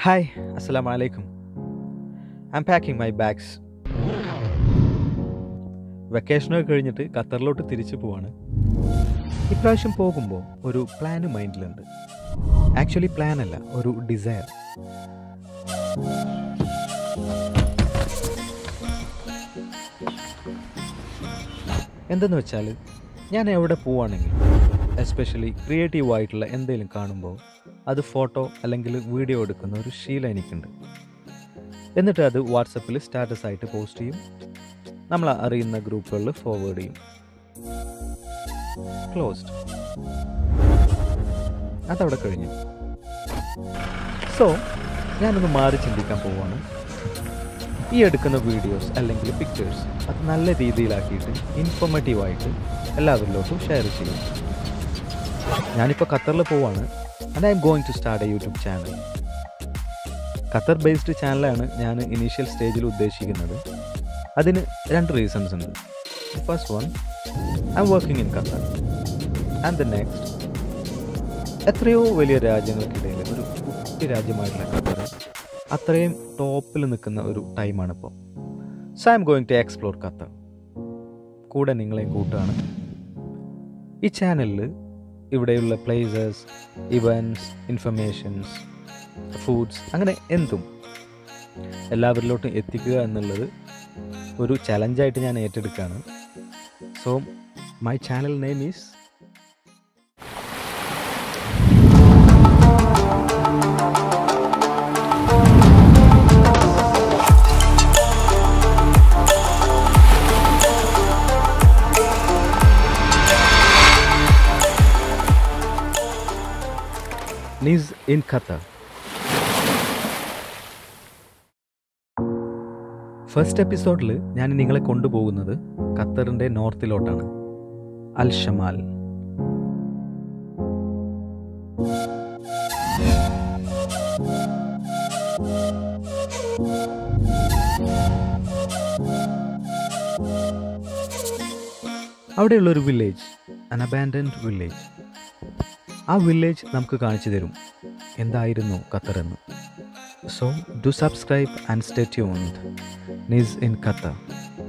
Hi അസ്സലാമു അലൈക്കും I'm packing my bags വെക്കേഷനൊക്കെ കഴിഞ്ഞിട്ട് ഖത്തറിലോട്ട് തിരിച്ചു പോവാണ് ഇപ്രാവശ്യം പോകുമ്പോൾ ഒരു പ്ലാന് മൈൻഡിലുണ്ട് ആക്ച്വലി പ്ലാൻ അല്ല ഒരു ഡിസയർ എന്തെന്ന് വെച്ചാൽ ഞാൻ എവിടെ പോവുകയാണെങ്കിലും എസ്പെഷ്യലി ക്രിയേറ്റീവ് ആയിട്ടുള്ള എന്തെങ്കിലും കാണുമ്പോൾ അത് ഫോട്ടോ അല്ലെങ്കിൽ വീഡിയോ എടുക്കുന്ന ഒരു ശീലം എനിക്കുണ്ട് എന്നിട്ട് അത് വാട്സപ്പിൽ സ്റ്റാറ്റസ് ആയിട്ട് പോസ്റ്റ് ചെയ്യും നമ്മൾ അറിയുന്ന ഗ്രൂപ്പുകളിൽ ഫോർവേഡ് ചെയ്യും ക്ലോസ്ഡ് അതവിടെ കഴിഞ്ഞു സോ ഞാനൊന്ന് മാറി ചിന്തിക്കാൻ പോവാണ് ഈ എടുക്കുന്ന വീഡിയോസ് അല്ലെങ്കിൽ പിക്ചേഴ്സ് അത് നല്ല രീതിയിലാക്കിയിട്ട് ഇൻഫോർമേറ്റീവായിട്ട് എല്ലാവരിലോട്ടും ഷെയർ ചെയ്യും ഞാനിപ്പോൾ ഖത്തറിൽ പോവാണ് and I'm going to start a YouTube channel Qatar based ചാനലാണ് ഞാൻ ഇനീഷ്യൽ സ്റ്റേജിൽ ഉദ്ദേശിക്കുന്നത് അതിന് രണ്ട് റീസൺസ് ഉണ്ട് first one I'm working in Qatar and the next എത്രയോ വലിയ രാജ്യങ്ങൾക്കിടയിൽ ഒരു കുട്ടി രാജ്യമായിട്ടുള്ള ഖത്തർ അത്രയും ടോപ്പിൽ നിൽക്കുന്ന ഒരു ടൈമാണിപ്പോൾ so I'm going to explore Qatar കൂടെ നിങ്ങളെയും കൂട്ടാണ് ഈ ചാനലിൽ ഇവിടെയുള്ള പ്ലേസസ് ഇവൻറ്റ്സ് ഇൻഫർമേഷൻസ് ഫുഡ്സ് അങ്ങനെ എന്തും എല്ലാവരിലോട്ടും എത്തിക്കുക എന്നുള്ളത് ഒരു ചലഞ്ചായിട്ട് ഞാൻ ഏറ്റെടുക്കുകയാണ് so my channel name is Niz in Qatar. First എപ്പിസോഡിൽ ഞാൻ നിങ്ങളെ കൊണ്ടുപോകുന്നത് ഖത്തറിൻ്റെ നോർത്തിലോട്ടാണ് അൽ ഷമാൽ അവിടെയുള്ളൊരു വില്ലേജ് അൻ അബാൻഡൻഡ് വില്ലേജ് ആ വില്ലേജ് നമുക്ക് കാണിച്ചു തരും എന്തായിരുന്നു ഖത്തർ എന്ന് so do subscribe and stay tuned Niz in Qatar